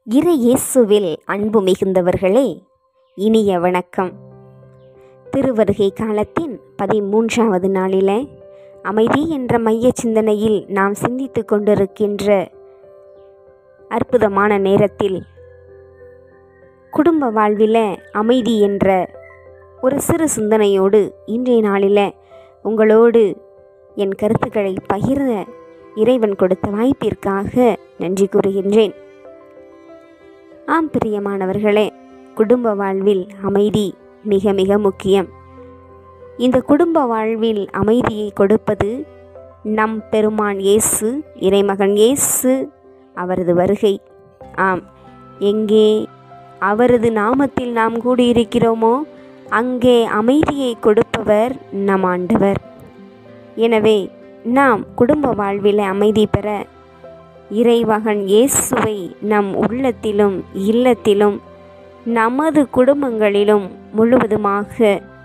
இறை இயேசுவில் அன்பு மிகுந்தவர்களே இனிய வணக்கம் திருவருகை காலத்தின் பதிமூன்றாவது நாளில் அமைதி என்ற மைய சிந்தனையில் நாம் சிந்தித்து கொண்டிருக்கின்ற அற்புதமான நேரத்தில் குடும்ப வாழ்வில் அமைதி என்ற ஒரு சிறு சிந்தனையோடு இன்றைய நாளில் உங்களோடு என் கருத்துக்களை பகிர இறைவன் கொடுத்த வாய்ப்பிற்காக நன்றி கூறுகின்றேன் ஆம் பிரியமானவர்களே குடும்ப வாழ்வில் அமைதி மிக மிக முக்கியம் இந்த குடும்ப வாழ்வில் அமைதியை கொடுப்பது நம் பெருமான் இயேசு இறைமகன் இயேசு அவரது வருகை ஆம் எங்கே அவரது நாமத்தில் நாம் கூடியிருக்கிறோமோ அங்கே அமைதியை கொடுப்பவர் நம் ஆண்டவர் எனவே நாம் குடும்ப வாழ்வில் அமைதி பெற இறைவகன் இயேசுவை நம் உள்ளத்திலும் இல்லத்திலும் நமது குடும்பங்களிலும் முழுவதுமாக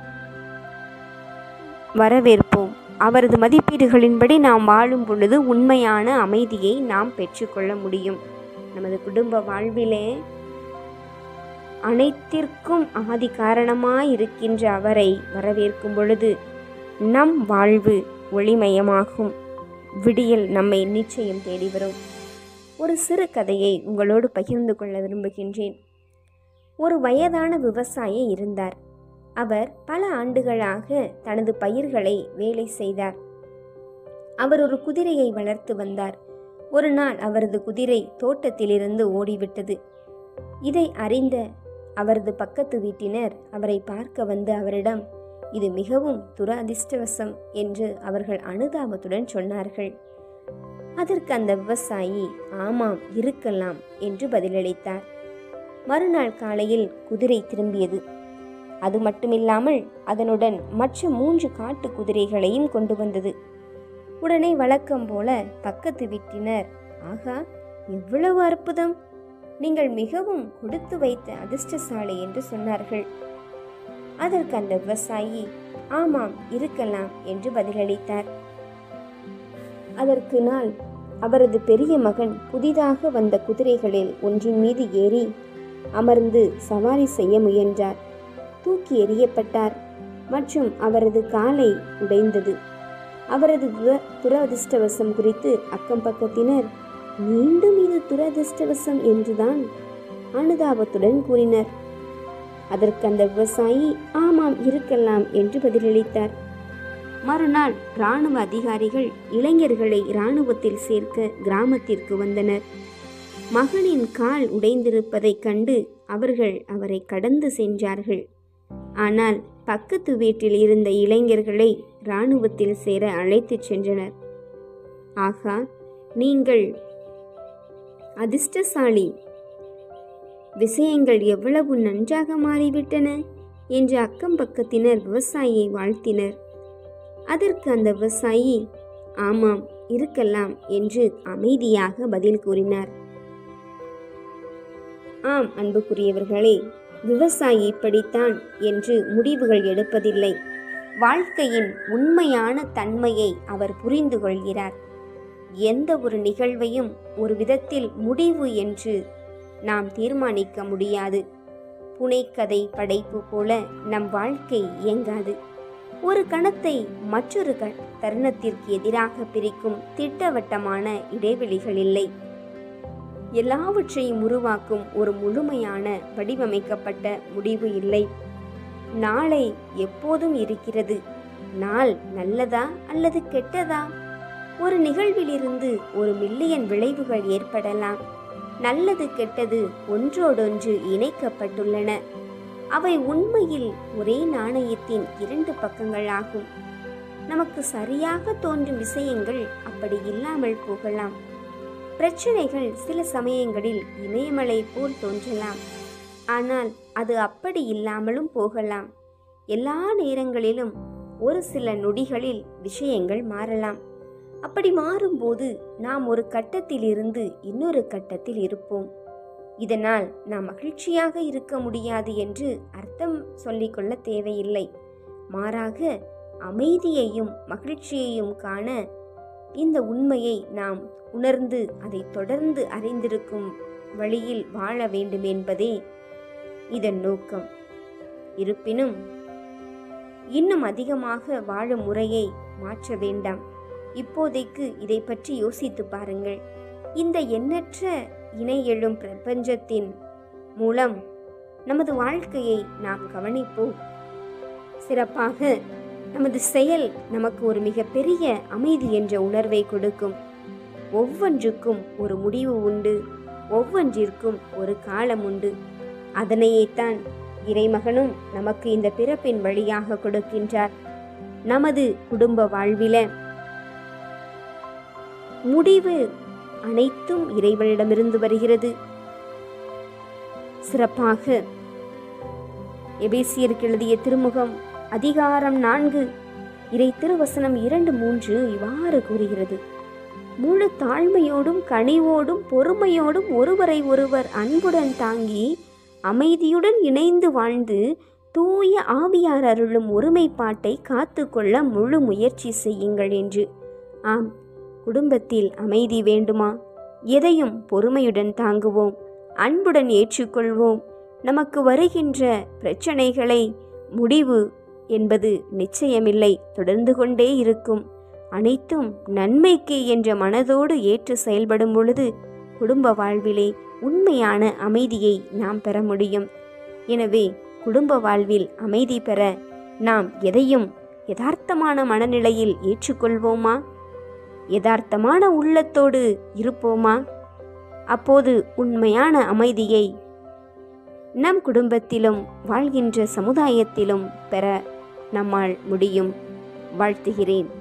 வரவேற்போம் அவரது மதிப்பீடுகளின்படி நாம் வாழும் பொழுது உண்மையான அமைதியை நாம் பெற்றுக்கொள்ள முடியும் நமது குடும்ப வாழ்விலே அனைத்திற்கும் ஆதி காரணமாயிருக்கின்ற அவரை வரவேற்கும் பொழுது நம் வாழ்வு ஒளிமயமாகும் விடியல் நம்மை நிச்சயம் தேடி வரும் ஒரு சிறு கதையை உங்களோடு பகிர்ந்து கொள்ள விரும்புகின்றேன் ஒரு வயதான விவசாயி இருந்தார் அவர் பல ஆண்டுகளாக தனது பயிர்களை வேலை செய்தார் அவர் ஒரு குதிரையை வளர்த்து வந்தார் ஒரு நாள் அவரது குதிரை தோட்டத்திலிருந்து ஓடிவிட்டது இதை அறிந்த அவரது பக்கத்து வீட்டினர் அவரை பார்க்க வந்து அவரிடம் இது மிகவும் துரதிர்ஷ்டவசம் என்று அவர்கள் அனுதாபத்துடன் சொன்னார்கள் அதற்கு அந்த விவசாயி ஆமாம் இருக்கலாம் என்று பதிலளித்தார் மறுநாள் காலையில் குதிரை திரும்பியது அது மட்டுமில்லாமல் அதனுடன் மற்ற மூன்று காட்டு குதிரைகளையும் கொண்டு வந்தது உடனே வழக்கம் போல பக்கத்து வீட்டினர் ஆகா எவ்வளவு அற்புதம் நீங்கள் மிகவும் கொடுத்து வைத்த அதிர்ஷ்டசாலி என்று சொன்னார்கள் அதற்கு அந்த விவசாயி ஆமாம் இருக்கலாம் என்று பதிலளித்தார் அதற்கு நாள் அவரது பெரிய மகன் புதிதாக வந்த குதிரைகளில் ஒன்றின் மீது ஏறி அமர்ந்து சவாரி செய்ய முயன்றார் தூக்கி எறியப்பட்டார் மற்றும் அவரது காலை உடைந்தது அவரது துர துரதிர்ஷ்டவசம் குறித்து அக்கம் பக்கத்தினர் மீண்டும் இது துரதிர்ஷ்டவசம் என்றுதான் அனுதாபத்துடன் கூறினர் அதற்கு அந்த விவசாயி ஆமாம் இருக்கலாம் என்று பதிலளித்தார் மறுநாள் இராணுவ அதிகாரிகள் இளைஞர்களை இராணுவத்தில் சேர்க்க கிராமத்திற்கு வந்தனர் மகனின் கால் உடைந்திருப்பதைக் கண்டு அவர்கள் அவரை கடந்து சென்றார்கள் ஆனால் பக்கத்து வீட்டில் இருந்த இளைஞர்களை இராணுவத்தில் சேர அழைத்துச் சென்றனர் ஆகா நீங்கள் அதிர்ஷ்டசாலி விஷயங்கள் எவ்வளவு நன்றாக மாறிவிட்டன என்று அக்கம் பக்கத்தினர் விவசாயியை வாழ்த்தினர் அதற்கு அந்த விவசாயி ஆமாம் இருக்கலாம் என்று அமைதியாக பதில் கூறினார் ஆம் அன்புக்குரியவர்களே விவசாயி இப்படித்தான் என்று முடிவுகள் எடுப்பதில்லை வாழ்க்கையின் உண்மையான தன்மையை அவர் புரிந்து கொள்கிறார் எந்த ஒரு நிகழ்வையும் ஒரு விதத்தில் முடிவு என்று நாம் தீர்மானிக்க முடியாது புனைக்கதை படைப்பு போல நம் வாழ்க்கை இயங்காது ஒரு கணத்தை மற்றொரு க தருணத்திற்கு எதிராக பிரிக்கும் திட்டவட்டமான இடைவெளிகள் இல்லை எல்லாவற்றையும் உருவாக்கும் ஒரு முழுமையான வடிவமைக்கப்பட்ட முடிவு இல்லை நாளை எப்போதும் இருக்கிறது நாள் நல்லதா அல்லது கெட்டதா ஒரு நிகழ்விலிருந்து ஒரு மில்லியன் விளைவுகள் ஏற்படலாம் நல்லது கெட்டது ஒன்றோடொன்று இணைக்கப்பட்டுள்ளன அவை உண்மையில் ஒரே நாணயத்தின் இரண்டு பக்கங்களாகும் நமக்கு சரியாக தோன்றும் விஷயங்கள் அப்படி இல்லாமல் போகலாம் பிரச்சனைகள் சில சமயங்களில் இமயமலை போல் தோன்றலாம் ஆனால் அது அப்படி இல்லாமலும் போகலாம் எல்லா நேரங்களிலும் ஒரு சில நொடிகளில் விஷயங்கள் மாறலாம் அப்படி மாறும்போது நாம் ஒரு கட்டத்தில் இருந்து இன்னொரு கட்டத்தில் இருப்போம் இதனால் நாம் மகிழ்ச்சியாக இருக்க முடியாது என்று அர்த்தம் சொல்லிக்கொள்ள தேவையில்லை மாறாக அமைதியையும் மகிழ்ச்சியையும் காண இந்த உண்மையை நாம் உணர்ந்து அதை தொடர்ந்து அறிந்திருக்கும் வழியில் வாழ வேண்டும் என்பதே இதன் நோக்கம் இருப்பினும் இன்னும் அதிகமாக வாழும் முறையை மாற்ற வேண்டாம் இப்போதைக்கு இதை பற்றி யோசித்து பாருங்கள் இந்த எண்ணற்ற இணை எழும் பிரபஞ்சத்தின் மூலம் நமது வாழ்க்கையை நாம் கவனிப்போம் சிறப்பாக நமது செயல் நமக்கு ஒரு மிகப்பெரிய அமைதி என்ற உணர்வை கொடுக்கும் ஒவ்வொன்றுக்கும் ஒரு முடிவு உண்டு ஒவ்வொன்றிற்கும் ஒரு காலம் உண்டு அதனையேத்தான் இறைமகனும் நமக்கு இந்த பிறப்பின் வழியாக கொடுக்கின்றார் நமது குடும்ப வாழ்வில முடிவு அனைத்தும் இறைவனிடமிருந்து வருகிறது சிறப்பாக எபேசியருக்கு எழுதிய திருமுகம் அதிகாரம் நான்கு இறை திருவசனம் இரண்டு மூன்று இவ்வாறு கூறுகிறது முழு தாழ்மையோடும் கனிவோடும் பொறுமையோடும் ஒருவரை ஒருவர் அன்புடன் தாங்கி அமைதியுடன் இணைந்து வாழ்ந்து தூய ஆவியார் அருளும் ஒருமைப்பாட்டை காத்துக்கொள்ள முழு முயற்சி செய்யுங்கள் என்று ஆம் குடும்பத்தில் அமைதி வேண்டுமா எதையும் பொறுமையுடன் தாங்குவோம் அன்புடன் ஏற்றுக்கொள்வோம் நமக்கு வருகின்ற பிரச்சனைகளை முடிவு என்பது நிச்சயமில்லை தொடர்ந்து கொண்டே இருக்கும் அனைத்தும் நன்மைக்கு என்ற மனதோடு ஏற்று செயல்படும் பொழுது குடும்ப வாழ்விலே உண்மையான அமைதியை நாம் பெற முடியும் எனவே குடும்ப வாழ்வில் அமைதி பெற நாம் எதையும் யதார்த்தமான மனநிலையில் ஏற்றுக்கொள்வோமா யதார்த்தமான உள்ளத்தோடு இருப்போமா அப்போது உண்மையான அமைதியை நம் குடும்பத்திலும் வாழ்கின்ற சமுதாயத்திலும் பெற நம்மால் முடியும் வாழ்த்துகிறேன்